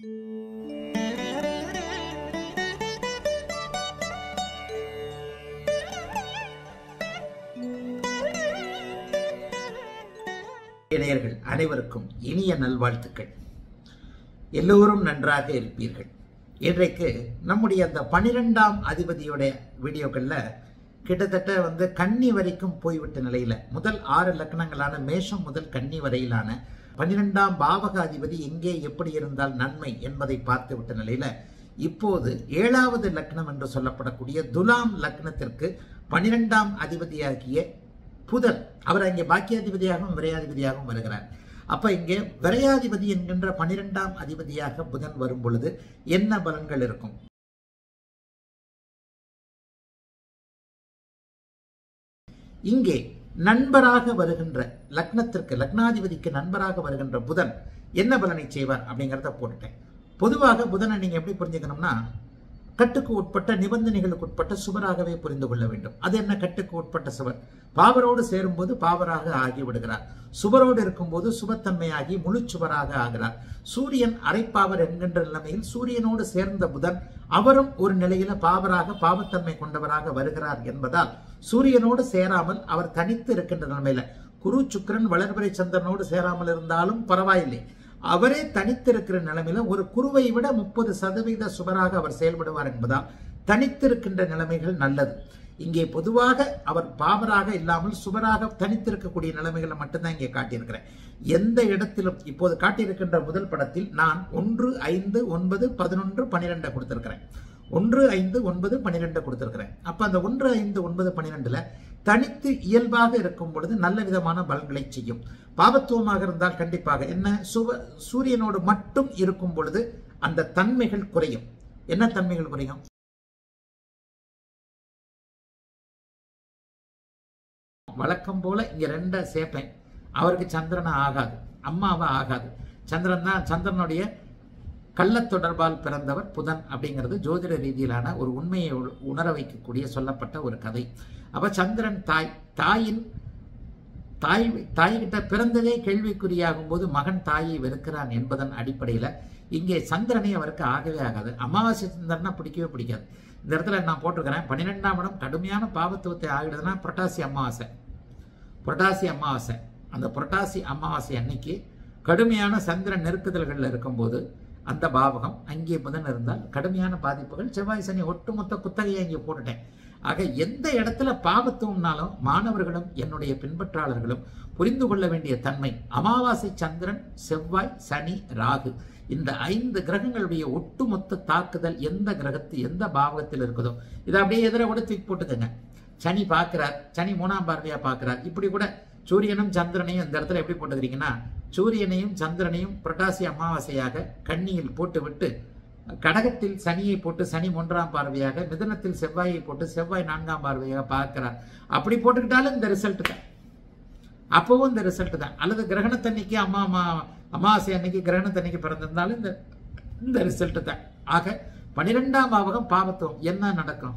இளையர்கள் அனைவருக்கும் இனிய நல்வாழ்த்துக்கள் எல்லோரும் நன்றாக இருப்பீர்கள் இன்றைக்கு நம்முடைய அந்த பனிரெண்டாம் அதிபதியோடைய வீடியோக்களில் கிட்டத்தட்ட வந்து கன்னி வரைக்கும் போய்விட்ட நிலையில முதல் ஆறு லக்னங்களான மேஷம் முதல் கன்னி வரையிலான பன்னிரெண்டாம் பாவக அதிபதி எங்கே எப்படி இருந்தால் நன்மை என்பதை பார்த்து விட்ட நிலையில இப்போது ஏழாவது லக்னம் என்று சொல்லப்படக்கூடிய துலாம் லக்னத்திற்கு பனிரெண்டாம் அதிபதியாகிய புதன் அவர் அங்கே பாக்கியாதிபதியாகவும் விரையாதிபதியாகவும் வருகிறார் அப்ப இங்கே விரையாதிபதி என்கின்ற பனிரெண்டாம் அதிபதியாக புதன் வரும் பொழுது என்ன பலன்கள் இருக்கும் இங்கே நண்பராக வருகின்ற லக்னத்திற்கு லக்னாதிபதிக்கு நண்பராக வருகின்ற புதன் என்ன பலனை செய்வார் அப்படிங்கிறத போட்டுட்டேன் பொதுவாக புதனை நீங்க எப்படி புரிஞ்சுக்கணும்னா கட்டுக்கு உட்பட்ட நிபந்தனைகளுக்கு உட்பட்ட சுவராகவே புரிந்து கொள்ள வேண்டும் அது என்ன கட்டுக்கு உட்பட்ட சுவர் பாவரோடு சேரும்போது பாவராக ஆகி விடுகிறார் சுவரோடு இருக்கும்போது சுபத்தன்மையாகி முழு சுவராக ஆகிறார் சூரியன் அரைப்பாவர் என்கின்ற நிலைமையில் சூரியனோடு சேர்ந்த புதன் அவரும் ஒரு நிலையில பாவராக பாவத்தன்மை கொண்டவராக வருகிறார் என்பதால் சூரியனோடு சேராமல் அவர் தனித்து இருக்கின்ற நிலைமையில குரு சுக்கரன் வளர்பிறை சந்திரனோடு சேராமல் இருந்தாலும் பரவாயில்லை அவரே தனித்திருக்கிற நிலைமையில ஒரு குருவை விட முப்பது சதவீத சுவராக அவர் செயல்படுவார் என்பதால் தனித்திருக்கின்ற நிலைமைகள் நல்லது இங்கே பொதுவாக அவர் பாவராக இல்லாமல் சுவராக தனித்திருக்கக்கூடிய நிலைமைகளை மட்டும்தான் இங்கே காட்டியிருக்கிறேன் எந்த இடத்திலும் இப்போது காட்டியிருக்கின்ற முதல் படத்தில் நான் ஒன்று ஐந்து ஒன்பது பதினொன்று பனிரெண்டை கொடுத்திருக்கிறேன் ஒன்று ஐந்து ஒன்பது பன்னிரெண்டு கொடுத்திருக்கிறேன் அப்ப அந்த ஒன்று ஐந்து ஒன்பது பன்னிரெண்டுல தனித்து இயல்பாக இருக்கும் பொழுது நல்ல விதமான பலன்களை செய்யும் பாபத்துவமாக இருந்தால் கண்டிப்பாக என்ன சுவ சூரியனோடு மட்டும் இருக்கும் பொழுது அந்த தன்மைகள் குறையும் என்ன தன்மைகள் குறையும் வழக்கம் போல இங்க ரெண்ட சேர்ப்பேன் அவருக்கு சந்திரனா ஆகாது அம்மாவா ஆகாது சந்திரன் தான் சந்திரனுடைய கள்ள தொடர்பால் பிறந்தவர் புதன் அப்படிங்கிறது ஜோதிட ரீதியிலான ஒரு உண்மையை உணர வைக்கக்கூடிய சொல்லப்பட்ட ஒரு கதை அப்ப சந்திரன் தாய் தாயின் தாய் தாய்கிட்ட பிறந்ததே கேள்விக்குறியாகும் போது மகன் தாயை வெறுக்கிறான் என்பதன் அடிப்படையில் இங்கே சந்திரனை அவருக்கு ஆகவே ஆகாது அமாவாசை சந்திரனா பிடிக்கவே பிடிக்காது இந்த இடத்துல நான் போட்டிருக்கிறேன் பன்னிரெண்டாம் இடம் கடுமையான பாவத்துவத்தை ஆகிடுதுன்னா புரட்டாசி அமாவாசை புரட்டாசி அமாவாசை அந்த புரட்டாசி அமாவாசை அன்னைக்கு கடுமையான சந்திரன் நெருக்குதல்களில் இருக்கும்போது அந்த பாவகம் அங்கே புதன் இருந்தால் கடுமையான பாதிப்புகள் செவ்வாய் சனி ஒட்டுமொத்த குத்தகையை அங்கே போட்டுட்டேன் ஆக எந்த இடத்துல பாவத்துவம்னாலும் மாணவர்களும் என்னுடைய பின்பற்றாளர்களும் புரிந்து கொள்ள வேண்டிய தன்மை அமாவாசை சந்திரன் செவ்வாய் சனி ராகு இந்த ஐந்து கிரகங்களுடைய ஒட்டுமொத்த தாக்குதல் எந்த கிரகத்து எந்த பாவகத்தில் இருக்குதோ இதை அப்படியே எதிர கூட தூக்கி போட்டுக்கங்க சனி பார்க்கிறார் சனி மூணாம் பார்வையா பார்க்கிறார் இப்படி கூட சூரியனும் சந்திரனையும் இந்த இடத்துல எப்படி போட்டுக்கிறீங்கன்னா சூரியனையும் சந்திரனையும் புரட்டாசி அமாவாசையாக கண்ணியில் போட்டு விட்டு கடகத்தில் சனியை போட்டு சனி மூன்றாம் பார்வையாக மிதனத்தில் செவ்வாயை போட்டு செவ்வாய் நான்காம் பார்வையாக பார்க்கிறார் அப்படி போட்டுக்கிட்டாலும் இந்த ரிசல்ட் தான் அப்பவும் இந்த ரிசல்ட் தான் அல்லது கிரகணத்தன்னைக்கு அம்மா அம்மா அமாவாசை அன்னைக்கு கிரகணத்தன்னைக்கு பிறந்திருந்தாலும் இந்த இந்த ரிசல்ட் தான் ஆக பனிரெண்டாம் பாவகம் பாவத்துவம் என்ன நடக்கும்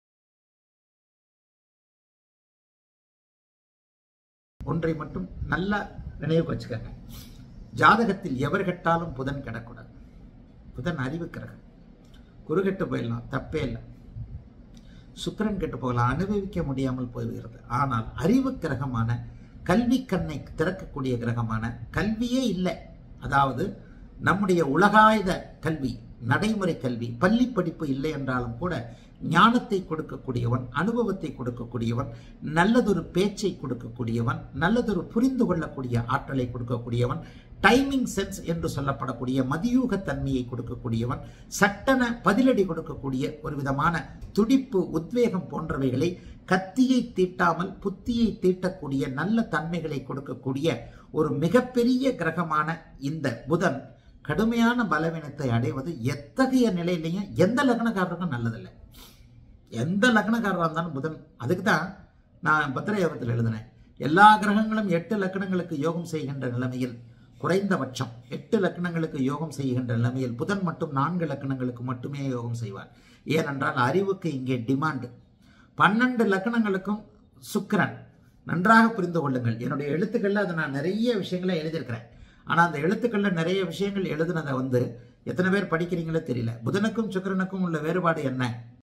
ஒன்றை மட்டும் நல்லா நினைவுக்கு வச்சுக்கோங்க ஜாதகத்தில் எவர் கெட்டாலும் புதன் கிடக்கூடாது புதன் அறிவு கிரகம் குரு கெட்டு போயிடலாம் தப்பே இல்லை சுக்கரன் கெட்டு போகலாம் அனுபவிக்க முடியாமல் போய்விடுகிறது ஆனால் அறிவு கிரகமான கல்வி கண்ணை திறக்கக்கூடிய கிரகமான கல்வியே இல்லை அதாவது நம்முடைய உலகாயுத கல்வி நடைமுறை கல்வி பள்ளி படிப்பு இல்லை என்றாலும் கூட ஞானத்தை கொடுக்கக்கூடியவன் அனுபவத்தை கொடுக்கக்கூடியவன் நல்லதொரு பேச்சை கொடுக்கக்கூடியவன் நல்லதொரு புரிந்து கொள்ளக்கூடிய ஆற்றலை கொடுக்கக்கூடியவன் டைமிங் சென்ஸ் என்று சொல்லப்படக்கூடிய மதியூக தன்மையை கொடுக்கக்கூடியவன் சட்டன பதிலடி கொடுக்கக்கூடிய ஒரு விதமான துடிப்பு உத்வேகம் போன்றவைகளை கத்தியை தீட்டாமல் புத்தியை தீட்டக்கூடிய நல்ல தன்மைகளை கொடுக்கக்கூடிய ஒரு மிகப்பெரிய கிரகமான இந்த புதன் கடுமையான பலவீனத்தை அடைவது எத்தகைய நிலையிலையும் எந்த லக்னக்காரருக்கும் நல்லதில்லை எந்த லக்னக்காரராக இருந்தாலும் புதன் அதுக்கு தான் நான் பத்திர யோகத்தில் எழுதினேன் எல்லா கிரகங்களும் எட்டு லக்கணங்களுக்கு யோகம் செய்கின்ற நிலைமையில் குறைந்தபட்சம் எட்டு லக்கணங்களுக்கு யோகம் செய்கின்ற நிலைமையில் புதன் மட்டும் நான்கு லக்கணங்களுக்கு மட்டுமே யோகம் செய்வார் ஏனென்றால் அறிவுக்கு இங்கே டிமாண்டு பன்னெண்டு லக்கணங்களுக்கும் சுக்கிரன் நன்றாக புரிந்து கொள்ளுங்கள் என்னுடைய எழுத்துக்களில் அதை நான் நிறைய விஷயங்களை எழுதியிருக்கிறேன் ஆனால் அந்த எழுத்துக்களில் நிறைய விஷயங்கள் எழுதுனதை வந்து எத்தனை பேர் படிக்கிறீங்களோ தெரியல புதனுக்கும் சுக்கிரனுக்கும் உள்ள வேறுபாடு என்ன